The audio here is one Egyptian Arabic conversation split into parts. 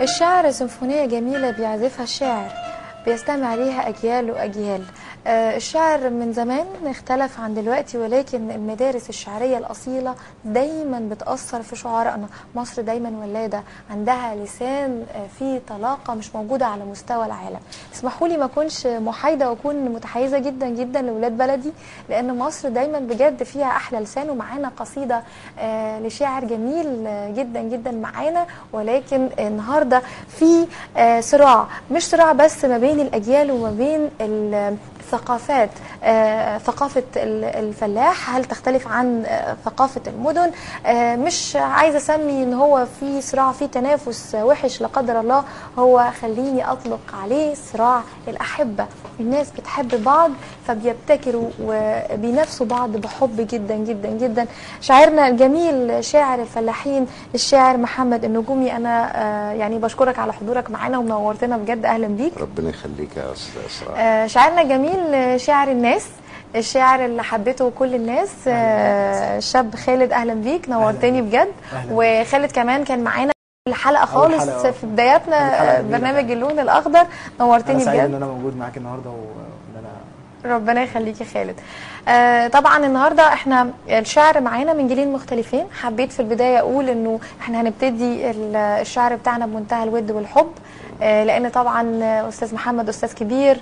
الشعر سيمفونية جميلة بيعزفها الشاعر بيستمع ليها أجيال وأجيال آه، الشعر من زمان اختلف عن دلوقتي ولكن المدارس الشعرية الأصيلة دايما بتأثر في شعرائنا مصر دايما ولادة عندها لسان آه، فيه طلاقة مش موجودة على مستوى العالم اسمحوا لي ما أكونش محايدة وأكون متحيزة جدا جدا لولاد بلدي لأن مصر دايما بجد فيها أحلى لسان ومعانا قصيدة آه، لشاعر جميل آه، جدا جدا معانا ولكن النهارده في آه، صراع مش صراع بس ما بين الأجيال وما بين ال- الثقافات آه، ثقافة ال- الفلاح هل تختلف عن آه، ثقافة المدن آه، مش عايزة أسمي إن هو في صراع في تنافس وحش لا قدر الله هو خليني أطلق عليه صراع الأحبة الناس بتحب بعض فبيبتكروا وبينافسوا بعض بحب جدا جدا جدا شاعرنا الجميل شاعر الفلاحين الشاعر محمد النجومي أنا آه، يعني بشكرك على حضورك معانا ومنورتنا بجد أهلا بيك ربنا يخليك يا استاذ اسراء آه، شاعرنا الجميل آه، شاعر الناس الشاعر اللي حبته كل الناس آه، الشاب خالد اهلا بيك نورتني بجد أهلاً. وخالد كمان كان معانا الحلقه خالص حلقة، آه. في بداياتنا الحلقة آه، جميلة برنامج اللون الاخضر انا نورتني سعيد ان بجد انا موجود معاك النهارده وان انا ربنا يخليك يا خالد آه طبعا النهارده احنا الشعر معانا من جيلين مختلفين حبيت في البدايه اقول انه احنا هنبتدي ال- الشعر بتاعنا بمنتهى الود والحب آه لان طبعا آه، استاذ محمد استاذ كبير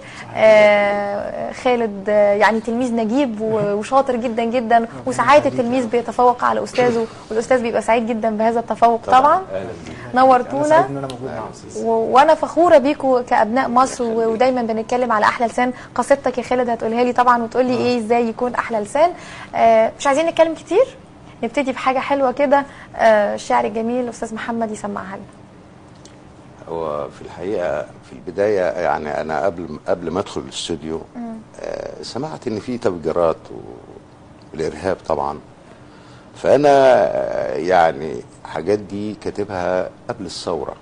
آه خالد آه يعني تلميذ نجيب و- وشاطر جدا جدا وساعات التلميذ بيتفوق على استاذه والاستاذ بيبقى سعيد جدا بهذا التفوق طبعا اهلا بيك انا نورتونا سعيد ان انا موجود معاك و- وانا فخوره بيكوا كابناء مصر و- ودايما بنتكلم على احلى لسان قصيدتك يا خالد هتقولها لي طبعا وتقول لي ايه ازاي يكون احلى لسان آه مش عايزين نتكلم كتير نبتدي بحاجه حلوه كده آه الشعر الجميل الاستاذ محمد يسمعها لنا هو في الحقيقه في البدايه يعني انا قبل قبل ما ادخل الاستوديو آه سمعت ان في تفجيرات و- والارهاب طبعا فانا آه، يعني حاجات دي كاتبها قبل الثوره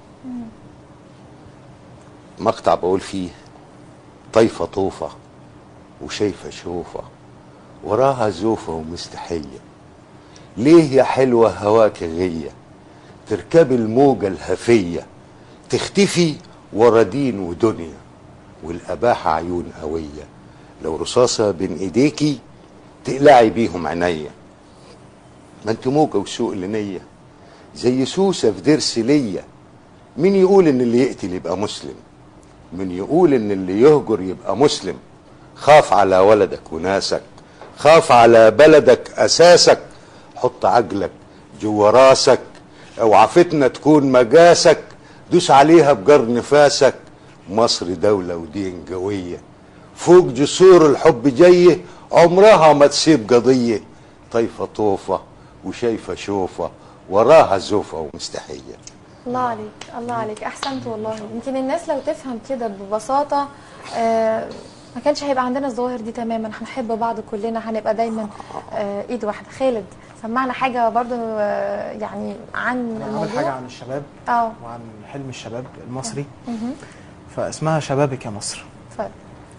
مقطع بقول فيه طيفه طوفه وشايفه شوفه وراها زوفه ومستحيه ليه يا حلوه هواك غيه تركبي الموجة الهفية تختفي ورا دين ودنيا والأباحة عيون قوية لو رصاصة بين إيديكي تقلعي بيهم عينيا ما انت موجة وسوق لنية زي سوسة في درس ليا مين يقول ان اللي يقتل يبقى مسلم مين يقول ان اللي يهجر يبقى مسلم خاف على ولدك وناسك خاف على بلدك اساسك حط عجلك جوا راسك اوعى فتنه تكون مجاسك دوس عليها بجر نفاسك مصر دولة ودين قوية فوق جسور الحب جاية عمرها ما تسيب قضية طيفة طوفة وشايفة شوفة وراها زوفة ومستحية الله عليك الله عليك احسنت والله يمكن الناس لو تفهم كده ببساطه آه ما كانش هيبقى عندنا الظواهر دي تماما هنحب بعض كلنا هنبقى دايما آه ايد واحده خالد سمعنا حاجه برضو آه يعني عن انا عامل الموضوع حاجه عن الشباب اه وعن حلم الشباب المصري مهم. فاسمها شبابك يا مصر اتفضل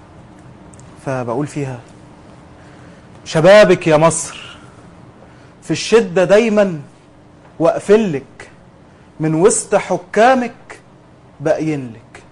فبقول فيها شبابك يا مصر في الشدة دايما واقفلك من وسط حكامك باقينلك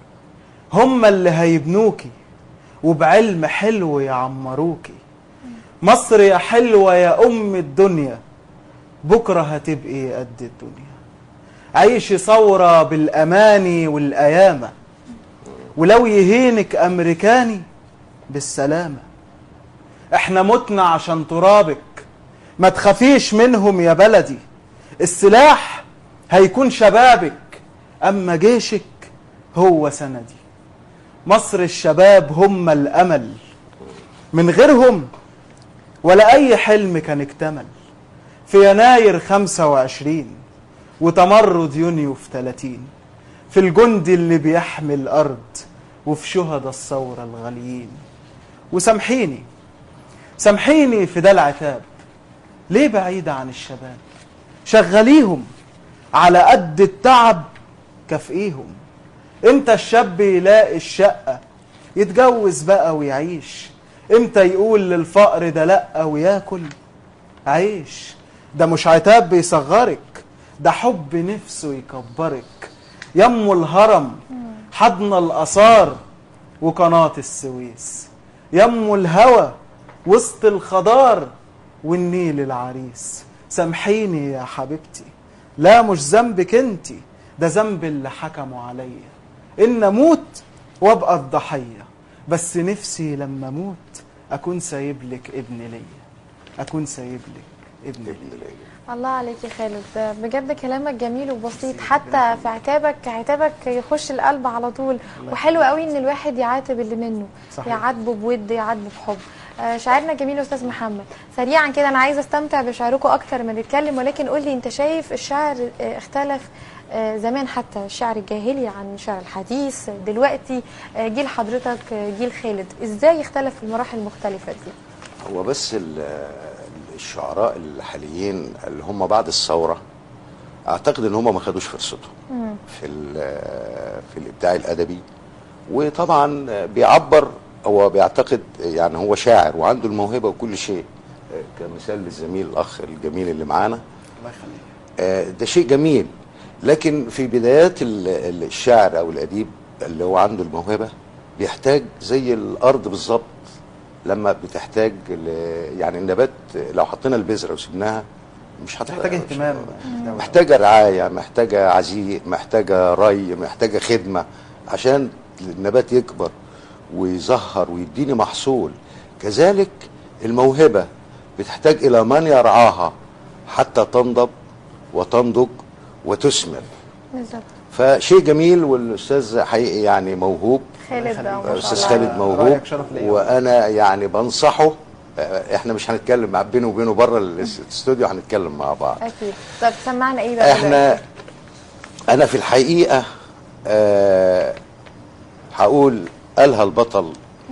هم اللي هيبنوكي وبعلم حلو يعمروكي مصر يا حلوة يا أم الدنيا بكرة هتبقي قد الدنيا عيشي ثورة بالأماني والأيامة ولو يهينك أمريكاني بالسلامة احنا متنا عشان ترابك ما تخافيش منهم يا بلدي السلاح هيكون شبابك أما جيشك هو سندي مصر الشباب هم الأمل من غيرهم ولا أي حلم كان اكتمل في يناير 25 وتمرد يونيو في 30 في الجندي اللي بيحمي الأرض وفي شهداء الثورة الغاليين وسامحيني سامحيني في ده العتاب ليه بعيدة عن الشباب شغليهم على قد التعب كافئيهم امتى الشاب يلاقي الشقة يتجوز بقى ويعيش امتى يقول للفقر ده لأ وياكل عيش ده مش عتاب بيصغرك ده حب نفسه يكبرك يم الهرم حضن الآثار وقناة السويس يم الهوى وسط الخضار والنيل العريس سامحيني يا حبيبتي لا مش ذنبك انتي ده ذنب اللي حكموا عليا ان اموت وابقى الضحيه بس نفسي لما اموت اكون سايب لك ابن ليا اكون سايب لك ابن ليا الله عليك يا خالد بجد كلامك جميل وبسيط حتى في عتابك عتابك يخش القلب على طول وحلو قوي ان الواحد يعاتب اللي منه صحيح. يعاتبه بود يعاتبه بحب آه، شاعرنا جميل استاذ محمد سريعا كده انا عايزه استمتع بشعركم اكتر ما نتكلم ولكن قول لي انت شايف الشعر آه، اختلف آه، زمان حتى الشعر الجاهلي عن الشعر الحديث دلوقتي آه، جيل حضرتك آه، جيل خالد ازاي اختلف في المراحل المختلفه دي هو بس ال- الشعراء الحاليين اللي هم بعد الثوره اعتقد ان هم ما خدوش فرصتهم في ال- في الابداع الادبي وطبعا بيعبر هو بيعتقد يعني هو شاعر وعنده الموهبه وكل شيء كمثال للزميل الاخ الجميل اللي معانا الله يخليك آه، ده شيء جميل لكن في بدايات ال- ال- الشاعر او الاديب اللي هو عنده الموهبه بيحتاج زي الارض بالظبط لما بتحتاج ل- يعني النبات لو حطينا البذره وسبناها مش هتبقى محتاج اهتمام محتاجه رعايه محتاجه عزيء محتاجه ري محتاجه خدمه عشان النبات يكبر ويزهر ويديني محصول كذلك الموهبه بتحتاج الى من يرعاها حتى تنضب وتنضج وتثمر بالظبط فشيء جميل والاستاذ حقيقي يعني موهوب خالد يخليك. آه، ما شاء استاذ الله. خالد موهوب رأيك شرف ليا. وانا يعني بنصحه آه، احنا مش هنتكلم مع بينه وبينه بره الاستوديو هنتكلم مع بعض اكيد طب سمعنا ايه بقى احنا دلوقتي؟ انا في الحقيقه آه، هقول قالها البطل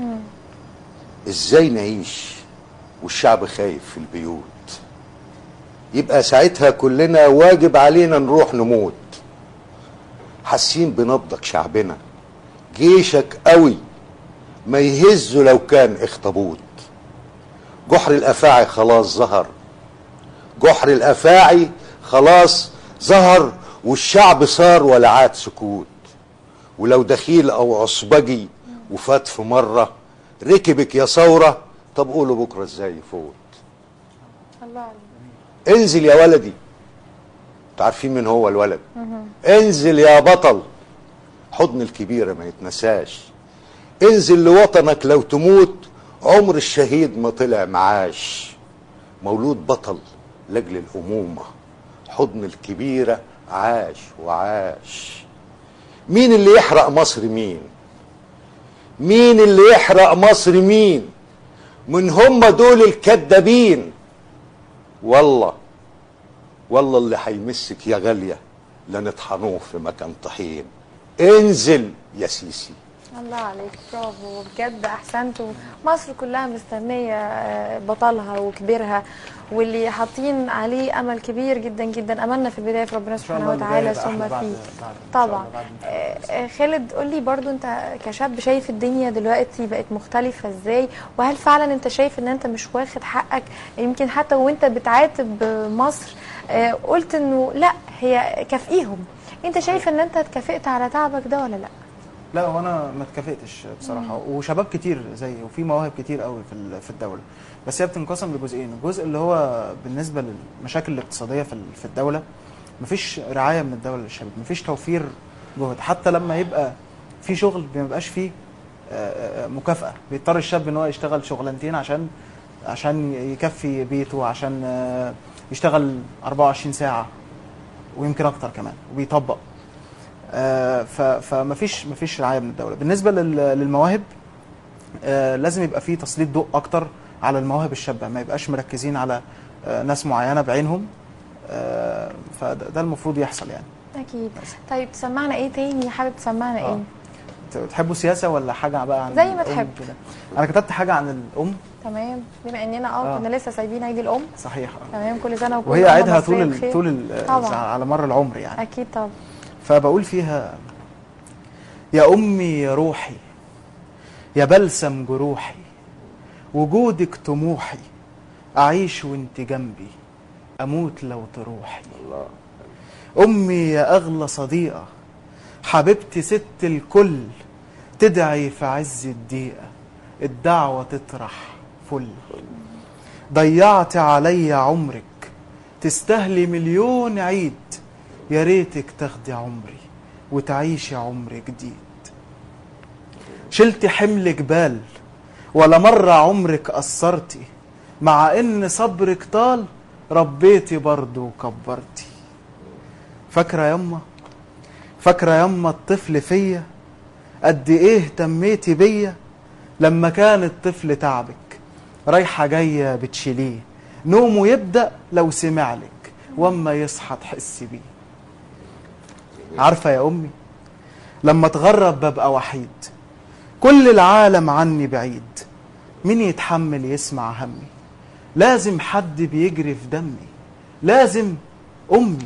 ازاي نعيش والشعب خايف في البيوت يبقى ساعتها كلنا واجب علينا نروح نموت حاسين بنبضك شعبنا جيشك قوي ما يهزه لو كان اخطبوط جحر الافاعي خلاص ظهر جحر الافاعي خلاص ظهر والشعب صار ولا عاد سكوت ولو دخيل او عصبجي وفات في مره ركبك يا ثوره طب قولوا بكره ازاي يفوت الله عليك انزل يا ولدي انتوا عارفين مين هو الولد انزل يا بطل حضن الكبيرة ما يتنساش انزل لوطنك لو تموت عمر الشهيد ما طلع معاش مولود بطل لاجل الأمومة حضن الكبيرة عاش وعاش مين اللي يحرق مصر مين مين اللي يحرق مصر مين من هم دول الكذابين والله والله اللي هيمسك يا غالية لنطحنوه في مكان طحين انزل يا سيسي الله عليك برافو بجد احسنتوا مصر كلها مستنيه آه، بطلها وكبيرها واللي حاطين عليه امل كبير جدا جدا املنا في البدايه في ربنا إن شاء سبحانه الله وتعالى البداية ثم يبقى أحلى فيه بعد- بعد- إن شاء الله طبعا بعد آه، آه، خالد قول لي برضو انت كشاب شايف الدنيا دلوقتي بقت مختلفه ازاي وهل فعلا انت شايف ان انت مش واخد حقك يمكن حتى وانت بتعاتب مصر آه، قلت انه لا هي كافئيهم انت شايف ان انت اتكافئت على تعبك ده ولا لا لا وانا ما اتكافئتش بصراحه وشباب كتير زيي وفي مواهب كتير قوي في ال- في الدوله بس هي بتنقسم لجزئين الجزء اللي هو بالنسبه للمشاكل الاقتصاديه في ال- في الدوله مفيش رعايه من الدوله للشباب مفيش توفير جهد حتى لما يبقى في شغل ما بيبقاش فيه آه، آه، مكافاه بيضطر الشاب ان هو يشتغل شغلانتين عشان عشان يكفي بيته عشان آه، يشتغل 24 ساعه ويمكن اكتر كمان وبيطبق آه، ف- فمفيش مفيش رعايه من الدوله بالنسبه لل- للمواهب آه، لازم يبقى في تسليط ضوء اكتر على المواهب الشابه ما يبقاش مركزين على آه، ناس معينه بعينهم آه، فده ده المفروض يحصل يعني اكيد طيب تسمعنا ايه تاني حابب تسمعنا آه. ايه ت- تحبوا سياسه ولا حاجه بقى عن زي ما الأم تحب. كده انا كتبت حاجه عن الام تمام بما اننا اه آه. كنا لسه سايبين عيد الام صحيح آه. تمام كل سنه وكل وهي أمة عيدها مصرية طول ال- بخير. طول ال- طبعا على مر العمر يعني اكيد طبعا فبقول فيها يا أمي يا روحي يا بلسم جروحي وجودك طموحي أعيش وانت جنبي أموت لو تروحي الله أمي يا أغلى صديقة حبيبتي ست الكل تدعي في عز الدقيقة الدعوة تطرح فل ضيعت علي عمرك تستهلي مليون عيد يا ريتك تاخدي عمري وتعيشي عمر جديد شلت حمل جبال ولا مرة عمرك قصرتي مع ان صبرك طال ربيتي برضه وكبرتي فاكرة يما فاكرة يما الطفل فيا قد ايه تميتي بيا لما كان الطفل تعبك رايحة جاية بتشيليه نومه يبدأ لو سمعلك واما يصحى تحسي بيه عارفة يا أمي لما اتغرب ببقى وحيد كل العالم عني بعيد مين يتحمل يسمع همي لازم حد بيجري في دمي لازم أمي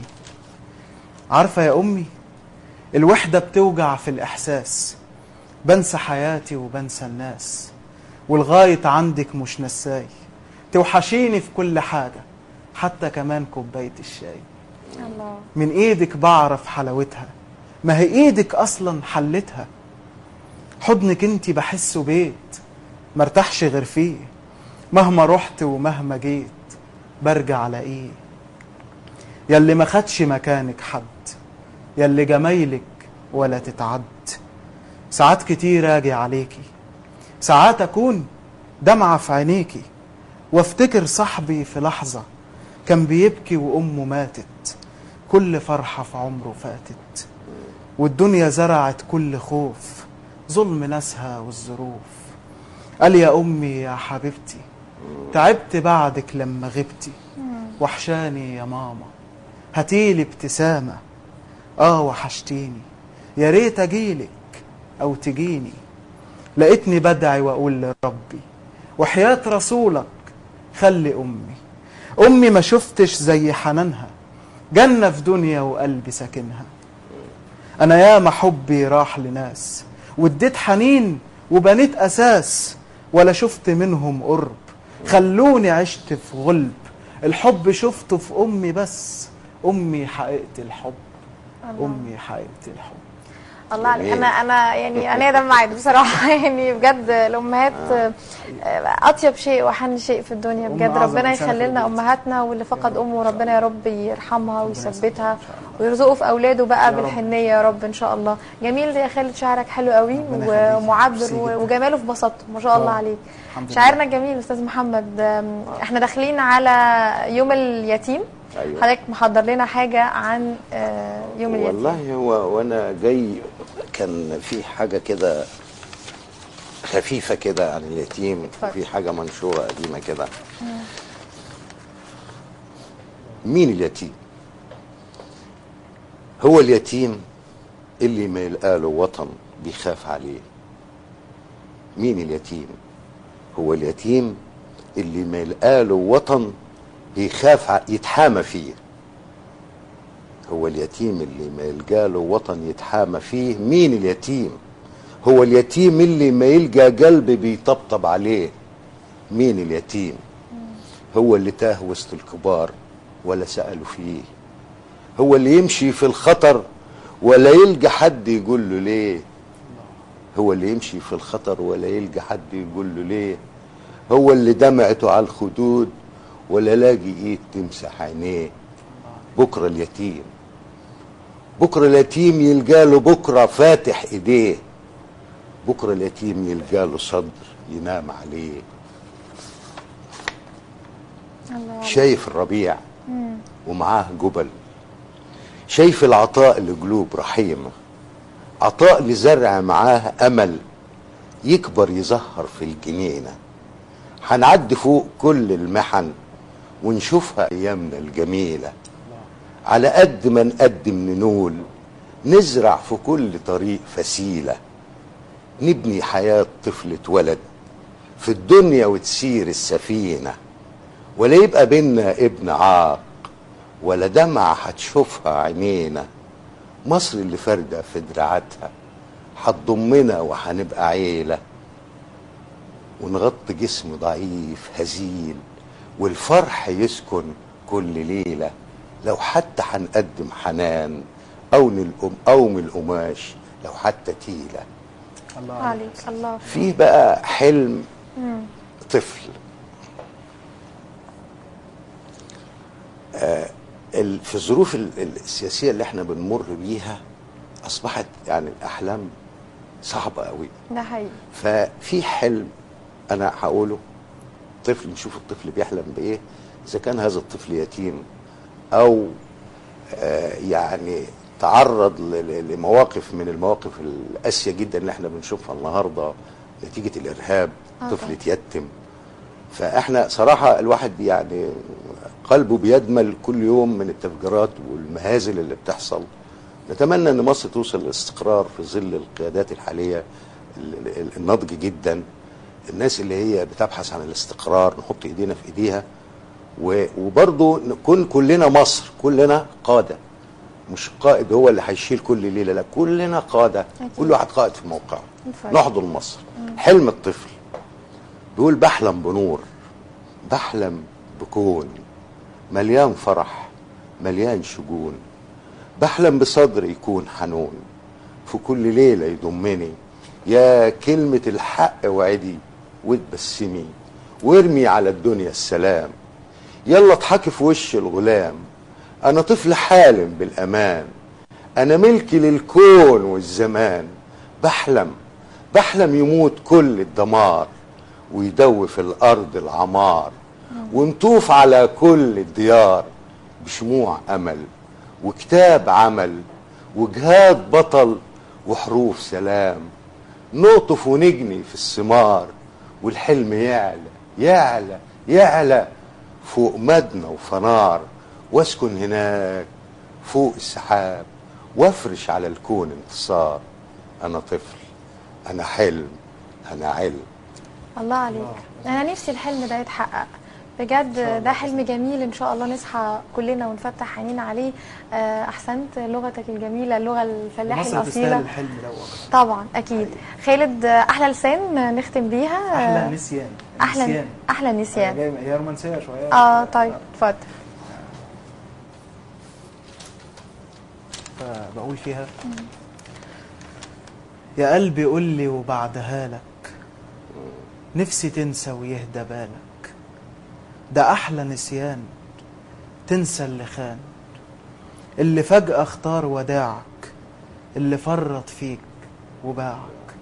عارفة يا أمي الوحدة بتوجع في الإحساس بنسى حياتي وبنسى الناس والغاية عندك مش نساي توحشيني في كل حاجة حتى كمان كوباية الشاي الله من ايدك بعرف حلاوتها ما هي ايدك اصلا حلتها حضنك انت بحسه بيت مرتاحش غير فيه مهما رحت ومهما جيت برجع الاقيه ياللي ما خدش مكانك حد ياللي جمايلك ولا تتعد ساعات كتير اجي عليكي ساعات اكون دمعة في عينيكي وافتكر صاحبي في لحظة كان بيبكي وامه ماتت كل فرحة في عمره فاتت والدنيا زرعت كل خوف ظلم ناسها والظروف قال يا أمي يا حبيبتي تعبت بعدك لما غبتي وحشاني يا ماما هاتيلي ابتسامة آه وحشتيني يا ريت أجيلك أو تجيني لقيتني بدعي وأقول لربي وحياة رسولك خلي أمي أمي ما شفتش زي حنانها جنة في دنيا وقلبي ساكنها أنا ياما حبي راح لناس واديت حنين وبنيت أساس ولا شفت منهم قرب خلوني عشت في غلب الحب شفته في أمي بس أمي حقيقة الحب الله. أمي حقيقة الحب الله عليك جميل. انا انا يعني انا دمعت بصراحه يعني بجد الامهات آه، اطيب شيء واحن شيء في الدنيا أم بجد أعظم ربنا إنسانة في يخلي لنا الوجود. امهاتنا واللي فقد يا رب. امه ربنا يا رب يرحمها ويثبتها إن شاء الله. ويرزقه في اولاده بقى يا رب. بالحنيه يا رب ان شاء الله جميل يا خالد شعرك حلو قوي ربنا يخليك. ومعبر ميرسي و- جدا. وجماله في بساطته ما شاء الله آه. عليك الحمد لله. شاعرنا الجميل استاذ محمد آم، احنا داخلين على يوم اليتيم أيوة. حضرتك محضر لنا حاجه عن آه، يوم اليتيم والله هو وانا جاي كان في حاجه كده خفيفه كده عن اليتيم اتفضل. في حاجه منشوره قديمه كده مين اليتيم هو اليتيم اللي ما يلقى له وطن بيخاف عليه مين اليتيم هو اليتيم اللي ما يلقى له وطن بيخاف ع- يتحامى فيه هو اليتيم اللي ما يلقى له وطن يتحامى فيه مين اليتيم هو اليتيم اللي ما يلقى قلب بيطبطب عليه مين اليتيم هو اللي تاه وسط الكبار ولا سألوا فيه هو اللي يمشي في الخطر ولا يلقى حد يقول له ليه هو اللي يمشي في الخطر ولا يلقى حد يقول له ليه هو اللي دمعته على الخدود ولا لاقي ايد تمسح عينيه بكرة اليتيم بكرة اليتيم يلقى له بكرة فاتح ايديه بكرة اليتيم يلقى له صدر ينام عليه الله شايف الربيع ومعاه جبل شايف العطاء لقلوب رحيمة عطاء لزرع معاه أمل يكبر يزهر في الجنينة هنعدي فوق كل المحن ونشوفها أيامنا الجميلة على قد ما نقدم ننول نزرع في كل طريق فسيلة نبني حياة طفل اتولد في الدنيا وتسير السفينه ولا يبقى بينا ابن عاق ولا دمعة هتشوفها عينينا مصر اللي فاردة في دراعاتها هتضمنا وهنبقى عيلة ونغطي جسم ضعيف هزيل والفرح يسكن كل ليلة لو حتى هنقدم حنان او من الأم او من القماش لو حتى تيله الله عليك الله فيه بقى حلم طفل آه، ال- في الظروف ال- ال- السياسيه اللي احنا بنمر بيها اصبحت يعني الاحلام صعبه قوي ده حقيقي ففي حلم انا هقوله طفل نشوف الطفل بيحلم بايه اذا كان هذا الطفل يتيم او آه، يعني تعرض ل- ل- لمواقف من المواقف القاسيه جدا اللي احنا بنشوفها النهارده نتيجه الارهاب آه طفل طبعا. اتيتم فاحنا صراحه الواحد يعني قلبه بيدمل كل يوم من التفجيرات والمهازل اللي بتحصل نتمنى ان مصر توصل للاستقرار في ظل القيادات الحاليه ال- ال- الناضجه جدا الناس اللي هي بتبحث عن الاستقرار نحط ايدينا في ايديها و- وبرضه نكون كلنا مصر كلنا قاده مش قائد هو اللي هيشيل كل ليله لا كلنا قاده أكيد. كل واحد قائد في موقعه بالفعل. نحضن مصر حلم الطفل بيقول بحلم بنور بحلم بكون مليان فرح مليان شجون بحلم بصدر يكون حنون في كل ليلة يضمني يا كلمة الحق وعدي وتبسمي وارمي على الدنيا السلام يلا اضحكي في وش الغلام انا طفل حالم بالامان انا ملكي للكون والزمان بحلم بحلم يموت كل الدمار ويدوي الارض العمار ونطوف على كل الديار بشموع امل وكتاب عمل وجهاد بطل وحروف سلام نقطف ونجني في الثمار والحلم يعلى يعلى يعلى فوق مدنى وفنار واسكن هناك فوق السحاب وافرش على الكون انتصار انا طفل انا حلم انا علم الله عليك انا نفسي الحلم ده يتحقق بجد ده حلم جميل ان شاء الله نصحى كلنا ونفتح عينينا عليه آه، احسنت لغتك الجميله اللغه الفلاحي مصر تستاهل الاصيله الحلم ده والله. طبعا اكيد خالد آه، احلى لسان نختم بيها آه، احلى نسيان احلى نسيان. احلى نسيان جاي هي رومانسيه شويه اه طيب اتفضل فبقول فيها يا قلبي قول لي وبعدها لك نفسي تنسى ويهدى بالك ده احلى نسيان تنسى اللي خان اللي فجأة اختار وداعك اللي فرط فيك وباعك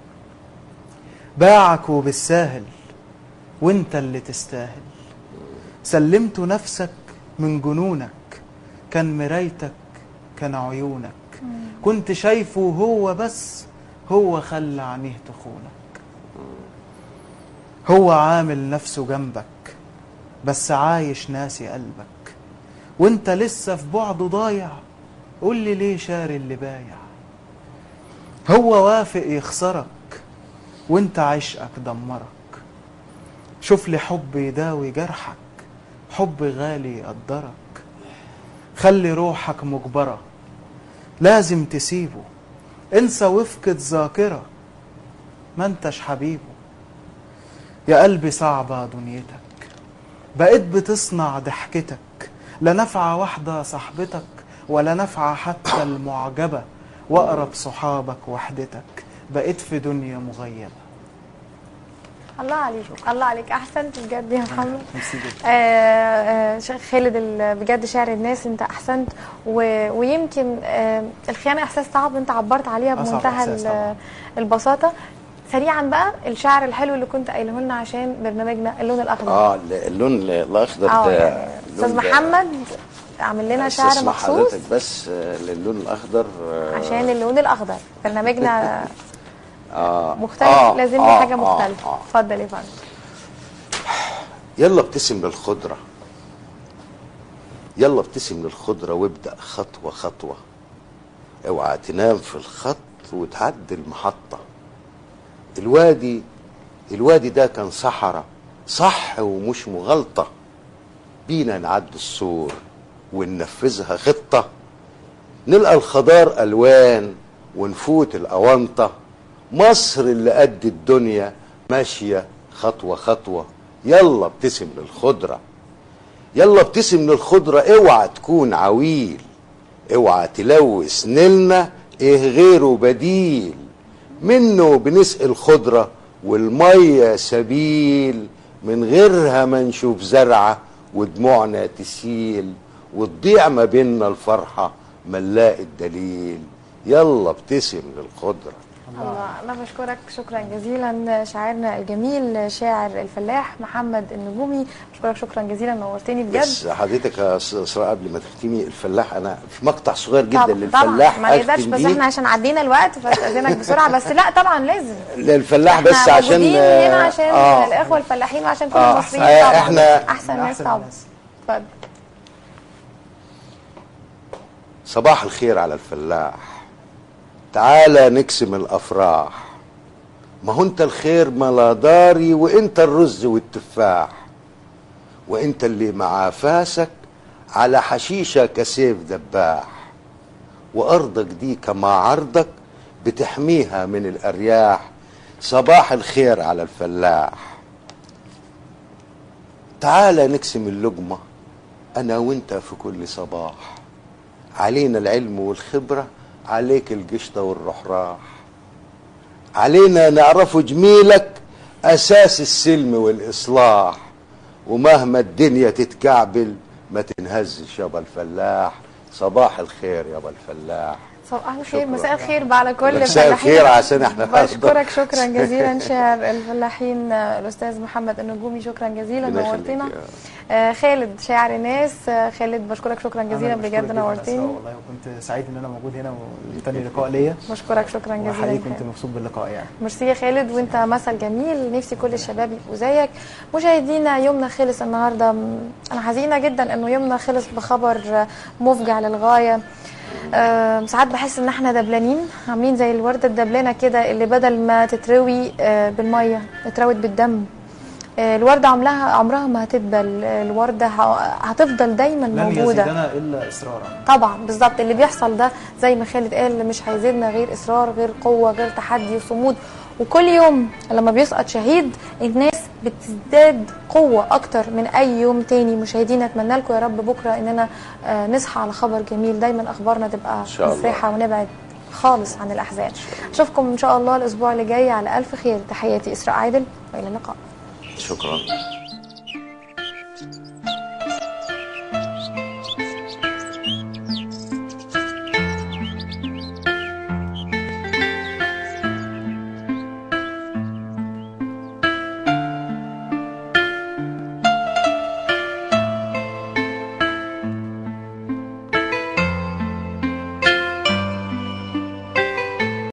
باعك وبالساهل وانت اللي تستاهل سلمت نفسك من جنونك كان مرايتك كان عيونك كنت شايفه هو بس هو خلى عينيه تخونك هو عامل نفسه جنبك بس عايش ناسي قلبك وانت لسه في بعده ضايع قول لي ليه شاري اللي بايع هو وافق يخسرك وانت عشقك دمرك شوف لي حب يداوي جرحك حب غالي يقدرك خلي روحك مجبرة لازم تسيبه انسى وفقد ذاكرة ما انتش حبيبه يا قلبي صعبة دنيتك بقيت بتصنع ضحكتك لا نفعة واحدة صاحبتك ولا نفعة حتى المعجبة وأقرب صحابك وحدتك بقيت في دنيا مغيبة الله عليك الله عليك احسنت بجد يا محمد ميرسي جدا آه، آه، شيخ خالد ال- بجد شعر الناس انت احسنت و- ويمكن آه، الخيانه احساس صعب انت عبرت عليها أصعب بمنتهى إحساس ال- طبعاً. البساطه سريعا بقى الشعر الحلو اللي كنت قايله لنا عشان برنامجنا اللون الاخضر اه اللون الاخضر اه ده يعني استاذ اللون ده- محمد عامل لنا شعر استسمح مخصوص حضرتك بس آه، للون الاخضر آه، عشان اللون الاخضر برنامجنا آه مختلف آه لازم لي آه حاجه آه مختلفه آه. اتفضل يا فندم يلا ابتسم للخضرة يلا ابتسم للخضرة وابدأ خطوة خطوة اوعى تنام في الخط وتعدي المحطة الوادي الوادي ده كان صحراء صح ومش مغالطة بينا نعدي السور وننفذها خطة نلقى الخضار ألوان ونفوت الأونطة مصر اللي قد الدنيا ماشية خطوة خطوة يلا ابتسم للخضرة يلا ابتسم للخضرة اوعى تكون عويل اوعى تلوث نيلنا ايه غيره بديل منه بنسقي الخضرة والمية سبيل من غيرها ما نشوف زرعة ودموعنا تسيل وتضيع ما بيننا الفرحة ما نلاقي الدليل يلا ابتسم للخضره الله انا بشكرك شكرا جزيلا شاعرنا الجميل شاعر الفلاح محمد النجومي بشكرك شكرا جزيلا نورتني بجد بس حضرتك يا استاذ اسراء قبل ما تختمي الفلاح انا في مقطع صغير جدا طب- للفلاح طبعا ما نقدرش أختم بس بيه. احنا عشان عدينا الوقت فاستاذنك بسرعه بس لا طبعا لازم للفلاح احنا بس عشان موجودين آه، هنا عشان آه. الاخوه الفلاحين وعشان كل آه، المصريين آه، طبعا إحنا- احسن ناس أحسن طبعا الناس. اتفضل صباح الخير على الفلاح تعالى نقسم الافراح ما هو انت الخير ملا داري وانت الرز والتفاح وانت اللي مع فاسك على حشيشه كسيف دباح وارضك دي كما عرضك بتحميها من الارياح صباح الخير على الفلاح تعالى نقسم اللقمه انا وانت في كل صباح علينا العلم والخبرة عليك القشطة والرحراح علينا نعرف جميلك أساس السلم والإصلاح ومهما الدنيا تتكعبل ما تنهزش يابا الفلاح صباح الخير يابا الفلاح صباح الخير شكراً. مساء الخير بقى على كل مساء الفلاحين الخير عشان احنا بشكرك شكرا جزيلا شاعر الفلاحين آه، الاستاذ محمد النجومي شكرا جزيلا ربنا يخليك نورتنا يا- آه، خالد شاعر الناس آه، خالد بشكرك شكرا جزيلا أنا بشكرك بجد جداً يا نورتني أسراء والله وكنت سعيد ان انا موجود هنا وتاني لقاء ليا بشكرك شكرا جزيلا وحقيقي يا كنت خالد. مبسوط باللقاء يعني ميرسي يا خالد وانت مثل جميل نفسي كل الشباب يبقوا زيك مشاهدينا يومنا خلص النهارده م- انا حزينه جدا انه يومنا خلص بخبر آه، مفجع للغايه آه، ساعات بحس ان احنا دبلانين عاملين زي الورده الدبلانه كده اللي بدل ما تتروي آه، بالميه اتروت بالدم آه، الورده عمرها عمرها ما هتدبل آه، الورده ه- هتفضل دايما لن موجوده يزيدنا الا اصرارا طبعا بالظبط اللي بيحصل ده زي ما خالد قال مش هيزيدنا غير اصرار غير قوه غير تحدي وصمود وكل يوم لما بيسقط شهيد الناس بتزداد قوه اكتر من اي يوم تاني مشاهدينا اتمنى لكم يا رب بكره اننا آه، نصحى على خبر جميل دايما اخبارنا تبقى شاء الله. مفرحه ونبعد خالص عن الاحزان اشوفكم ان شاء الله الاسبوع اللي جاي على الف خير تحياتي اسراء عادل والى اللقاء شكرا